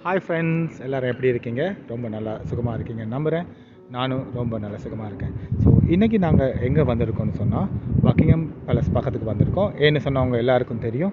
Hi friends எல்லோரும் எப்படி இருக்கீங்க ரொம்ப நல்லா சுகமாக இருக்கீங்க நம்புகிறேன் நானும் ரொம்ப நல்லா சுகமாக இருக்கேன் ஸோ இன்றைக்கி நாங்கள் எங்கே வந்திருக்கோம்னு சொன்னால் பக்கிங்ஹாம் பேலஸ் பக்கத்துக்கு வந்திருக்கோம் ஏன்னு சொன்னவங்க எல்லாருக்கும் தெரியும்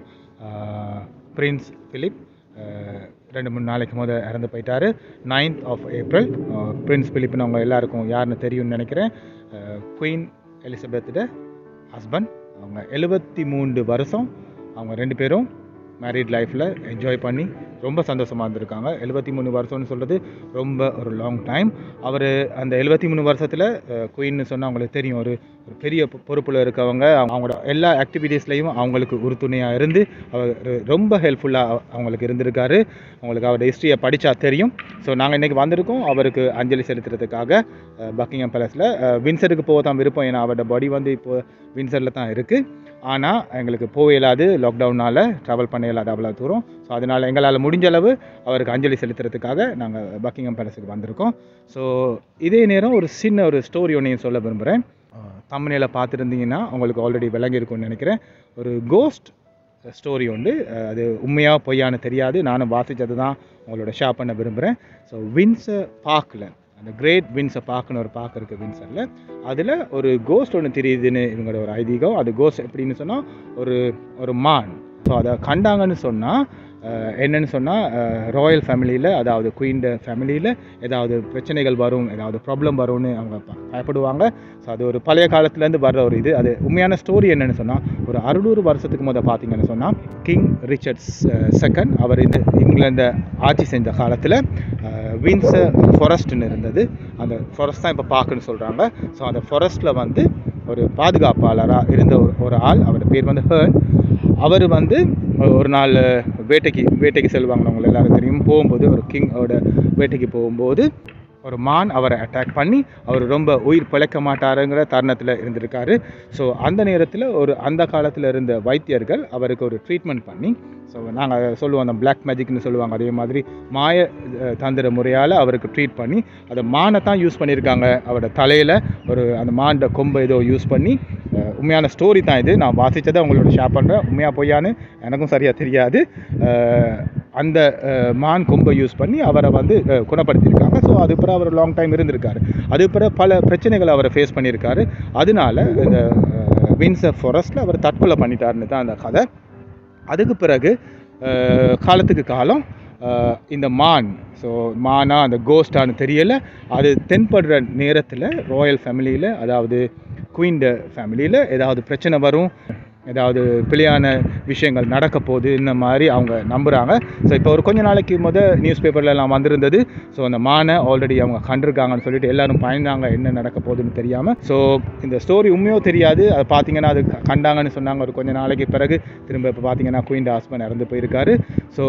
பிரின்ஸ் பிலிப் ஆஹ், ரெண்டு மூணு நாளைக்கு முத இறந்து போயிட்டாரு 9th ஆஃப் ஏப்ரல் பிரின்ஸ் பிலிப்னு அவங்க எல்லாருக்கும் யாருன்னு தெரியும்னு நினைக்கிறேன் குயின் எலிசபெத்தோட ஹஸ்பண்ட் அவங்க எழுபத்தி மூன்று வருஷம் அவங்க ரெண்டு பேரும் மேரிட் லைஃப்பில் என்ஜாய் பண்ணி ரொம்ப சந்தோஷமாக இருந்திருக்காங்க எழுபத்தி மூணு வருஷம்னு சொல்கிறது ரொம்ப ஒரு லாங் டைம் அவர் அந்த எழுபத்தி மூணு வருஷத்தில் குயின்னு சொன்னால் அவங்களுக்கு தெரியும் ஒரு ஒரு பெரிய பொ- பொறுப்புல இருக்கவங்க அவங்க- அவங்களோட எல்லா ஆக்டிவிட்டீஸ்லையும் அவங்களுக்கு உறுதுணையாக இருந்து அவர் ரொம்ப ஹெல்ப்ஃபுல்லாக அவங்களுக்கு இருந்திருக்காரு அவங்களுக்கு அவரோட ஹிஸ்ட்ரியை படித்தா தெரியும் ஸோ நாங்கள் இன்றைக்கி வந்திருக்கோம் அவருக்கு அஞ்சலி செலுத்துறதுக்காக அஹ், பக்கிங்ஹாம் பேலஸில் வின்சருக்கு போக தான் விருப்பம் ஏன்னா அவரோட பாடி வந்து இப்போ வின்சரில் தான் இருக்குது ஆனால் எங்களுக்கு போக இயலாது லாக்டவுனால் ட்ராவல் பண்ண இயலாது அவ்வளோ தூரம் ஸோ அதனால் எங்களால் முடிஞ்ச அளவு அவருக்கு அஞ்சலி செலுத்துறதுக்காக நாங்கள் பக்கிங்ஹாம் பேலஸுக்கு வந்திருக்கோம் ஸோ இதே நேரம் ஒரு சின்ன ஒரு ஸ்டோரி ஒன்றையும் சொல்ல விரும்புகிறேன் தமிழில் பார்த்துருந்தீங்கன்னா உங்களுக்கு ஆல்ரெடி விளங்கியிருக்கும்னு நினைக்கிறேன் ஒரு கோஸ்ட் ஸ்டோரி உண்டு அஹ் அது உண்மையாக பொய்யான்னு தெரியாது நானும் வாசித்தது தான் உங்களோட ஷேர் பண்ண விரும்புகிறேன் ஸோ வின்ஸை பார்க்கல அந்த கிரேட் வின்ஸை பார்க்கணும் ஒரு பார்க்க இருக்குது வின்சரில் அதில் ஒரு கோஸ்ட் ஒன்று தெரியுதுன்னு இவங்களோட ஒரு ஐதீகம் அது கோஸ்ட் எப்படின்னு சொன்னால் ஒரு ஒரு மான் ஸோ அதை கண்டாங்கன்னு சொன்னால் என்னன்னு சொன்னால் ராயல் ஃபேமிலியில் அதாவது குயின்ட ஃபேமிலியில் ஏதாவது பிரச்சனைகள் வரும் ஏதாவது ப்ராப்ளம் வரும்னு அவங்க ப- பயப்படுவாங்க ஸோ அது ஒரு பழைய காலத்துலேருந்து வர்ற ஒரு இது அது உண்மையான ஸ்டோரி என்னன்னு சொன்னால் ஒரு அறுநூறு வருஷத்துக்கு முத பார்த்தீங்கன்னு சொன்னால் கிங் ரிச்சர்ட்ஸ் செகண்ட் அவர் இந்த இங்கிலாந்தை ஆட்சி செஞ்ச காலத்தில் வின்சர் ஃபாரஸ்ட்னு இருந்தது அந்த ஃபாரஸ்ட் தான் இப்போ பார்க்குன்னு சொல்கிறாங்க ஸோ அந்த ஃபாரஸ்ட்டில் வந்து ஒரு பாதுகாப்பாளராக இருந்த ஒரு ஒரு ஆள் அவரோட பேர் வந்து ஹேர்ன் அவர் வந்து ஒரு நாள் வேட்டைக்கு வேட்டைக்கு செல்வாங்க உங்களுக்கு எல்லாரும் தெரியும் போகும்போது ஒரு கிங்கோட வேட்டைக்கு போகும்போது ஒரு மான் அவரை அட்டாக் பண்ணி அவர் ரொம்ப உயிர் பிழைக்க மாட்டாருங்கிற தருணத்தில் இருந்திருக்காரு ஸோ அந்த நேரத்தில் ஒரு அந்த காலத்தில் இருந்த வைத்தியர்கள் அவருக்கு ஒரு ட்ரீட்மெண்ட் பண்ணி ஸோ நாங்கள் சொல்லுவோம் அந்த பிளாக் மேஜிக்னு சொல்லுவாங்க அதே மாதிரி மாய அஹ், தந்திர முறையால் அவருக்கு ட்ரீட் பண்ணி அதை மானை தான் யூஸ் பண்ணியிருக்காங்க அவரோட தலையில் ஒரு அந்த மாண்ட கொம்பை ஏதோ யூஸ் பண்ணி அஹ், உண்மையான ஸ்டோரி தான் இது நான் வாசித்ததை உங்களோட ஷேர் பண்ணுறேன் உண்மையாக பொய்யான்னு எனக்கும் சரியாக தெரியாது அஹ், அந்த அஹ், மான் கொம்பை யூஸ் பண்ணி அவரை வந்து அஹ், குணப்படுத்தியிருக்காங்க ஸோ அது பிறகு அவர் லாங் டைம் இருந்திருக்காரு அது பிறகு பல பிரச்சனைகளை அவரை ஃபேஸ் பண்ணியிருக்காரு அதனால இந்த வின்சர் ஃபாரஸ்ட்டில் அவர் தற்கொலை பண்ணிட்டாருன்னு தான் அந்த கதை அதுக்கு பிறகு அஹ், காலத்துக்கு காலம் அஹ், இந்த மான் ஸோ மானா அந்த கோஸ்டான்னு தெரியல அது தென்படுற நேரத்தில் ராயல் ஃபேமிலியில் அதாவது குயின்ட ஃபேமிலியில் ஏதாவது பிரச்சனை வரும் ஏதாவது பிழையான விஷயங்கள் நடக்க போகுது இந்த மாதிரி அவங்க நம்புகிறாங்க ஸோ இப்போ ஒரு கொஞ்ச நாளைக்கு முத நியூஸ் பேப்பர்லலாம் வந்திருந்தது ஸோ அந்த மானை ஆல்ரெடி அவங்க கண்டிருக்காங்கன்னு சொல்லிட்டு எல்லாரும் பயந்தாங்க என்ன நடக்க போகுதுன்னு தெரியாமல் ஸோ இந்த ஸ்டோரி உண்மையோ தெரியாது அதை பார்த்தீங்கன்னா அது க- கண்டாங்கன்னு சொன்னாங்க ஒரு கொஞ்ச நாளைக்கு பிறகு திரும்ப இப்போ பார்த்தீங்கன்னா குயின் ஹஸ்பண்ட் இறந்து போயிருக்காரு ஸோ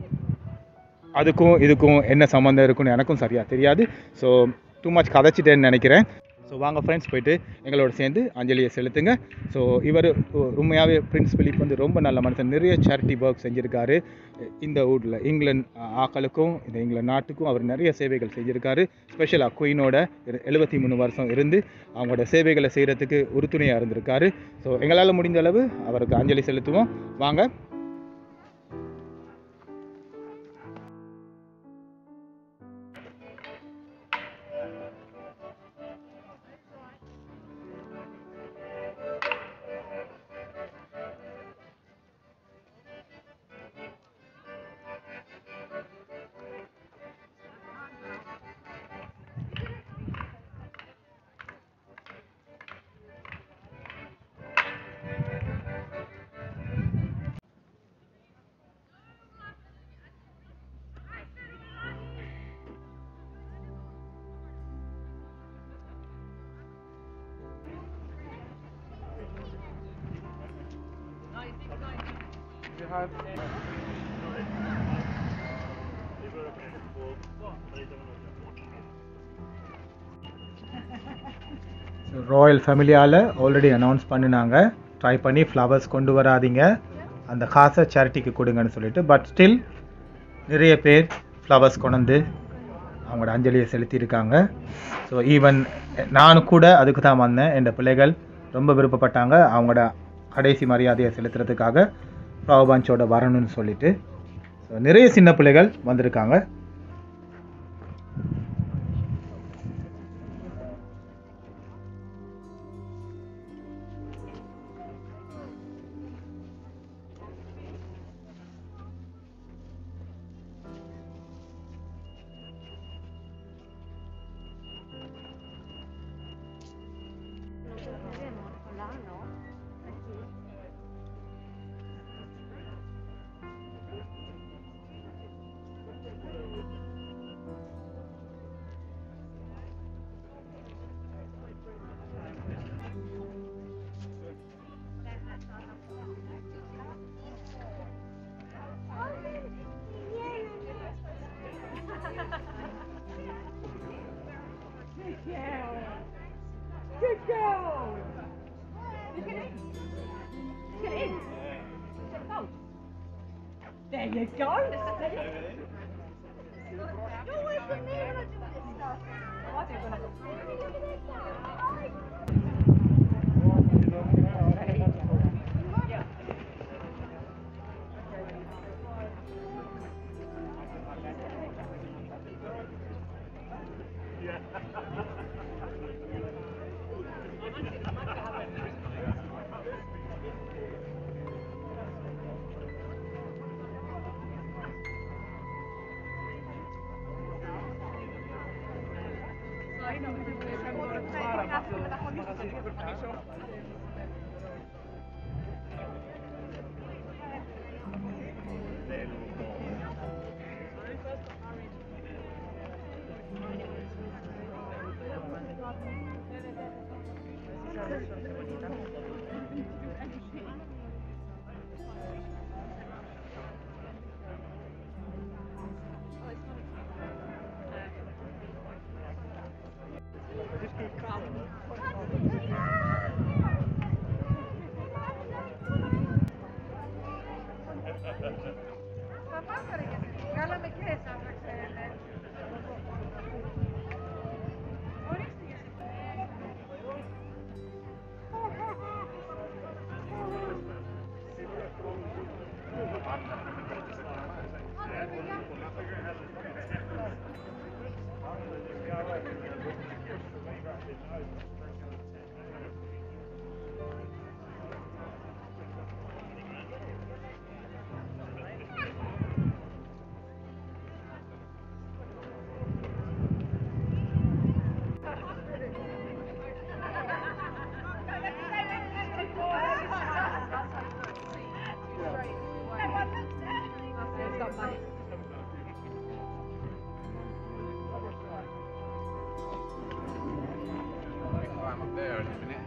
அதுக்கும் இதுக்கும் என்ன சம்மந்தம் இருக்குன்னு எனக்கும் சரியாக தெரியாது ஸோ டூ மச் கதைச்சிட்டேன்னு நினைக்கிறேன் ஸோ வாங்க ஃப்ரெண்ட்ஸ் போயிட்டு எங்களோட சேர்ந்து அஞ்சலியை செலுத்துங்க ஸோ இவர் உண்மையாகவே பிரின்ஸ் பிலிப் வந்து ரொம்ப நல்ல மனுஷன் நிறைய சேரிட்டி ஒர்க் செஞ்சுருக்காரு இந்த ஊரில் இங்கிலாந்து ஆக்களுக்கும் இந்த இங்கிலாந்து நாட்டுக்கும் அவர் நிறைய சேவைகள் செஞ்சுருக்காரு ஸ்பெஷலாக குயினோட எழுபத்தி மூணு வருஷம் இருந்து அவங்களோட சேவைகளை செய்கிறதுக்கு உறுதுணையாக இருந்திருக்காரு ஸோ எங்களால் முடிந்த அளவு அவருக்கு அஞ்சலி செலுத்துவோம் வாங்க ராயல் ஃபேமிலியால் ஆல்ரெடி அனௌன்ஸ் பண்ணினாங்க ட்ரை பண்ணி ஃப்ளவர்ஸ் கொண்டு வராதீங்க அந்த காசை சேரிட்டிக்கு கொடுங்கன்னு சொல்லிட்டு பட் ஸ்டில் நிறைய பேர் ஃப்ளவர்ஸ் கொண்டு வந்து அவங்களோட அஞ்சலியை செலுத்தியிருக்காங்க ஸோ ஈவன் நானும் கூட அதுக்கு தான் வந்தேன் என் பிள்ளைகள் ரொம்ப விருப்பப்பட்டாங்க அவங்களோட கடைசி மரியாதையை செலுத்துறதுக்காக ஃப்ளவர் பஞ்சோட வரணும்னு சொல்லிட்டு நிறைய சின்ன பிள்ளைகள் வந்திருக்காங்க Good girl. Look at it. Look at it. Go. There you go. You always with me when I do this stuff. Oh, I do when I Yeah. climb up there in a minute.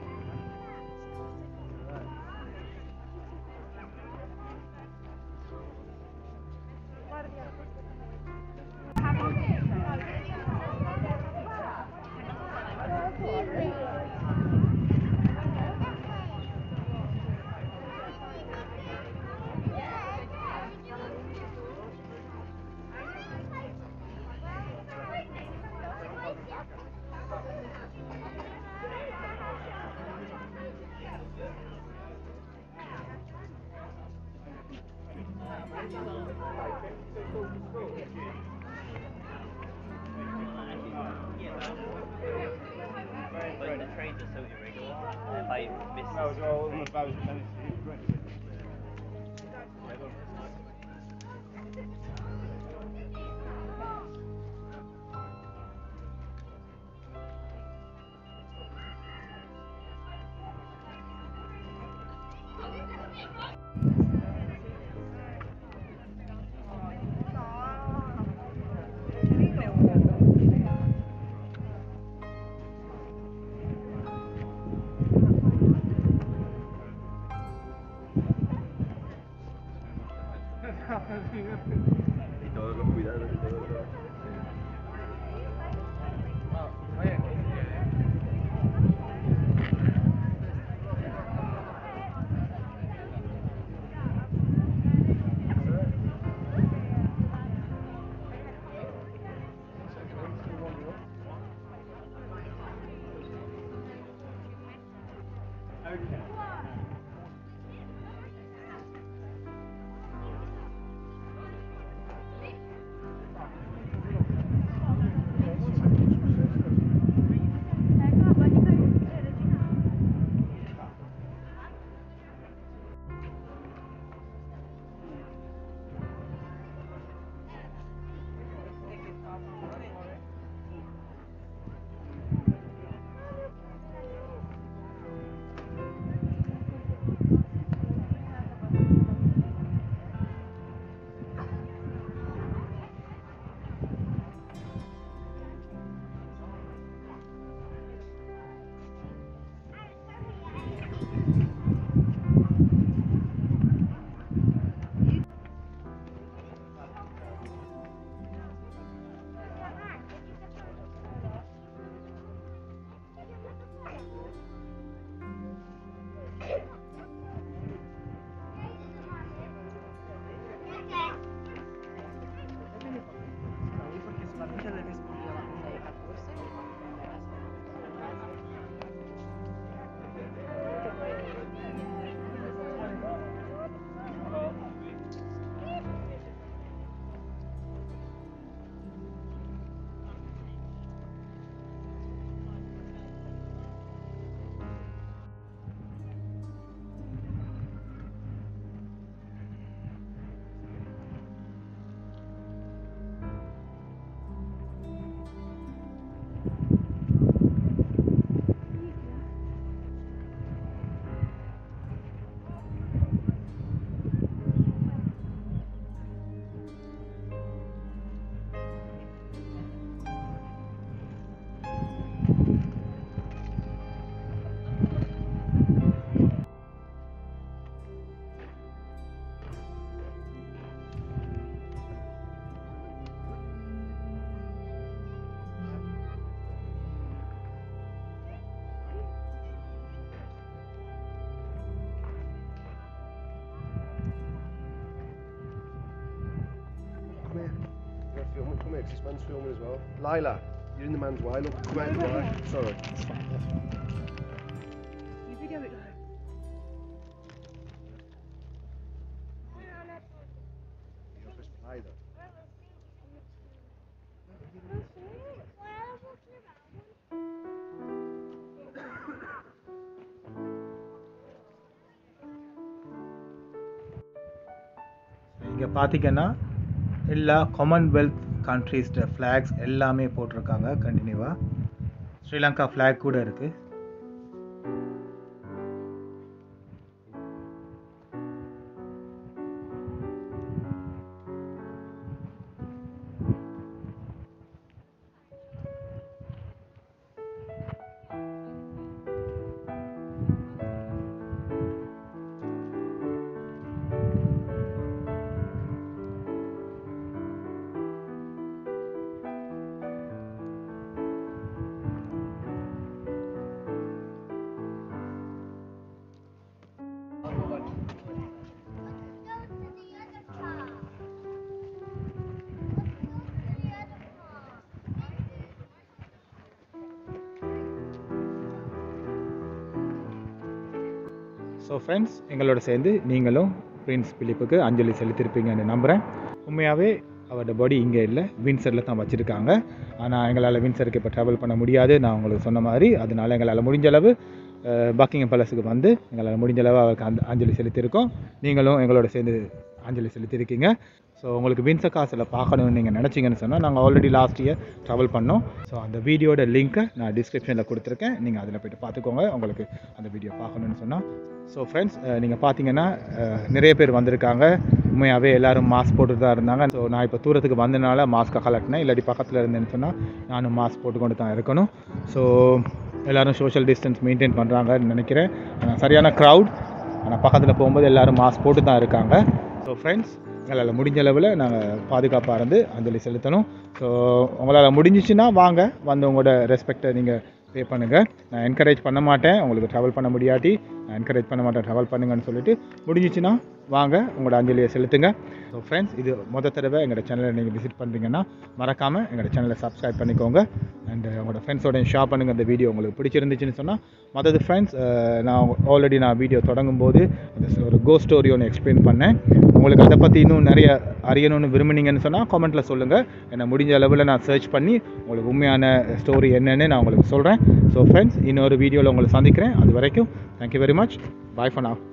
But the trains are so irregular. If I miss Y todos los cuidados y todo lo... Come here. You're filming. Come here, 'cause this man's filming as well. Lila, you're in the man's way. Look, come out of the way. Sorry. You video it. You're supposed to play though. இங்கே பார்த்தீங்கன்னா எல்லா Commonwealth கண்ட்ரீஸ்ட flax எல்லாமே போட்டிருக்காங்க கண்டினியூவாக Sri Lanka flag கூட இருக்குது so friends எங்களோட சேர்ந்து நீங்களும் பிரின்ஸ் பிலிப்புக்கு அஞ்சலி செலுத்திருப்பீங்கன்னு நம்புகிறேன் உண்மையாகவே அவரோட பாடி இங்கே இல்லை வின்சரில் தான் வச்சுருக்காங்க ஆனால் எங்களால் வின்சருக்கு இப்போ ட்ராவல் பண்ண முடியாது நான் உங்களுக்கு சொன்ன மாதிரி அதனால எங்களால் முடிஞ்ச அளவு பக்கிங்கம் பேலஸுக்கு வந்து எங்களால் முடிஞ்ச அளவு அவருக்கு அந்த அஞ்சலி செலுத்தியிருக்கோம் நீங்களும் எங்களோட சேர்ந்து அஞ்சலி செலுத்தியிருக்கீங்க ஸோ உங்களுக்கு வின்ச காசில் பார்க்கணும்னு நீங்கள் நினச்சிங்கன்னு சொன்னால் நாங்கள் ஆல்ரெடி லாஸ்ட் இயர் ட்ராவல் பண்ணோம் ஸோ அந்த வீடியோட லிங்க்கை நான் டிஸ்கிரிப்ஷனில் கொடுத்துருக்கேன் நீங்கள் அதில் போய்ட்டு பார்த்துக்கோங்க உங்களுக்கு அந்த வீடியோ பார்க்கணுன்னு சொன்னால் ஸோ ஃப்ரெண்ட்ஸ் நீங்கள் பார்த்தீங்கன்னா அஹ், நிறைய பேர் வந்திருக்காங்க உண்மையாகவே எல்லாரும் மாஸ்க் போட்டுட்டு தான் இருந்தாங்க ஸோ நான் இப்போ தூரத்துக்கு வந்தனால மாஸ்க்கை கலட்டினேன் இல்லாட்டி பக்கத்தில் இருந்தேன்னு சொன்னால் நானும் மாஸ்க் போட்டுக்கொண்டு தான் இருக்கணும் ஸோ எல்லாரும் சோஷியல் டிஸ்டன்ஸ் மெயின்டைன் பண்ணுறாங்கன்னு நினைக்கிறேன் ஆனால் சரியான க்ரௌட் ஆனால் பக்கத்தில் போகும்போது எல்லாரும் மாஸ்க் போட்டு தான் இருக்காங்க ஸோ ஃப்ரெண்ட்ஸ் எங்களால் முடிஞ்ச அளவில் நாங்கள் பாதுகாப்பாக இருந்து அஞ்சலி செலுத்தணும் ஸோ உங்களால் முடிஞ்சிச்சுன்னா வாங்க வந்து உங்களோட ரெஸ்பெக்டை நீங்கள் பே பண்ணுங்கள் நான் என்கரேஜ் பண்ண மாட்டேன் உங்களுக்கு ட்ராவல் பண்ண முடியாட்டி நான் என்கரேஜ் பண்ண மாட்டேன் ட்ராவல் பண்ணுங்கன்னு சொல்லிட்டு முடிஞ்சிச்சுன்னா வாங்க உங்களோட அஞ்சலியை செலுத்துங்க ஸோ ஃப்ரெண்ட்ஸ் இது மொத தடவை எங்களோட சேனலை நீங்கள் விசிட் பண்ணுறீங்கன்னா மறக்காமல் எங்களோட சேனலை சப்ஸ்கிரைப் பண்ணிக்கோங்க அண்ட் உங்களோட ஃப்ரெண்ட்ஸோட ஷேர் பண்ணுங்கள் இந்த வீடியோ உங்களுக்கு பிடிச்சிருந்துச்சுன்னு சொன்னால் மற்றது ஃப்ரெண்ட்ஸ் நான் ஆல்ரெடி நான் வீடியோ தொடங்கும் போது அந்த ஒரு கோ ஸ்டோரி ஒன்று எக்ஸ்பிளைன் பண்ணேன் உங்களுக்கு அதை பற்றி இன்னும் நிறைய அறியணும்னு விரும்புனீங்கன்னு சொன்னால் காமெண்ட்டில் சொல்லுங்கள் என்னை முடிஞ்ச அளவில் நான் சர்ச் பண்ணி உங்களுக்கு உண்மையான ஸ்டோரி என்னன்னு நான் உங்களுக்கு சொல்கிறேன் ஸோ ஃப்ரெண்ட்ஸ் இன்னொரு வீடியோவில் உங்களை சந்திக்கிறேன் அது வரைக்கும் thank you very much bye for now